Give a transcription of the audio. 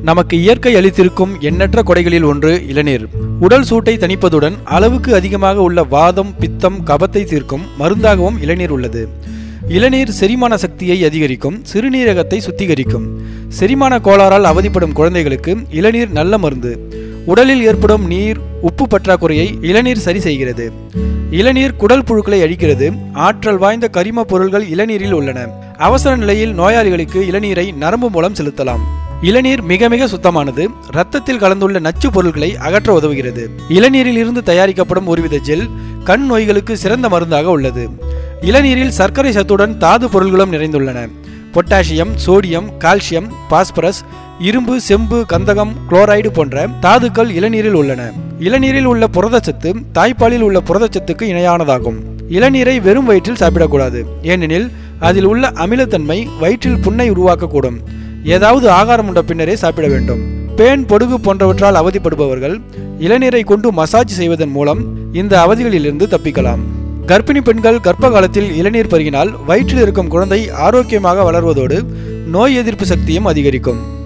நமக்கு இயற்கை அளித்திருக்கும் எண்ணற்ற கொடைகளில் ஒன்று இளநீர் உடல் சூட்டை தணிப்பதுடன் அளவுக்கு அதிகமாக உள்ள வாதம் பித்தம் கபத்தை தீர்க்கும் மருந்தாகவும் இளநீர் உள்ளது இளநீர் செரிமான சக்தியை அதிகரிக்கும் சிறுநீரகத்தை சுத்திகரிக்கும் செரிமான கோளாறால் அவதிப்படும் குழந்தைகளுக்கு இளநீர் நல்ல மருந்து உடலில் ஏற்படும் நீர் உப்பு பற்றாக்குறையை இளநீர் சரி செய்கிறது இளநீர் குடல் புழுக்களை அழிக்கிறது ஆற்றல் வாய்ந்த கரிம பொருள்கள் இளநீரில் உள்ளன அவசர நிலையில் நோயாளிகளுக்கு இளநீரை நரம்பு மூலம் செலுத்தலாம் இளநீர் மிக மிக சுத்தமானது இரத்தத்தில் கலந்துள்ள நச்சு பொருட்களை அகற்ற உதவுகிறது இளநீரில் இருந்து தயாரிக்கப்படும் ஒருவித ஜெல் கண் நோய்களுக்கு சிறந்த மருந்தாக உள்ளது இளநீரில் சர்க்கரை சத்துடன் தாது பொருள்களும் நிறைந்துள்ளன பொட்டாசியம் சோடியம் கால்சியம் பாஸ்பரஸ் இரும்பு செம்பு கந்தகம் குளோரைடு போன்ற தாதுக்கள் இளநீரில் உள்ளன இளநீரில் உள்ள புரதச்சத்து தாய்ப்பாலில் உள்ள புரதச்சத்துக்கு இணையானதாகும் இளநீரை வெறும் வயிற்றில் சாப்பிடக்கூடாது ஏனெனில் அதில் உள்ள அமிலத்தன்மை வயிற்றில் புண்ணை உருவாக்கக்கூடும் ஏதாவது ஆகாரம் உண்ட பின்னரே சாப்பிட வேண்டும் பேன் பொடுகு போன்றவற்றால் அவதிப்படுபவர்கள் இளநீரை கொண்டு மசாஜ் செய்வதன் மூலம் இந்த அவதிகளிலிருந்து தப்பிக்கலாம் கர்ப்பிணி பெண்கள் கர்ப்ப காலத்தில் இளநீர் பருகினால் வயிற்றில் இருக்கும் குழந்தை ஆரோக்கியமாக வளர்வதோடு நோய் எதிர்ப்பு சக்தியும் அதிகரிக்கும்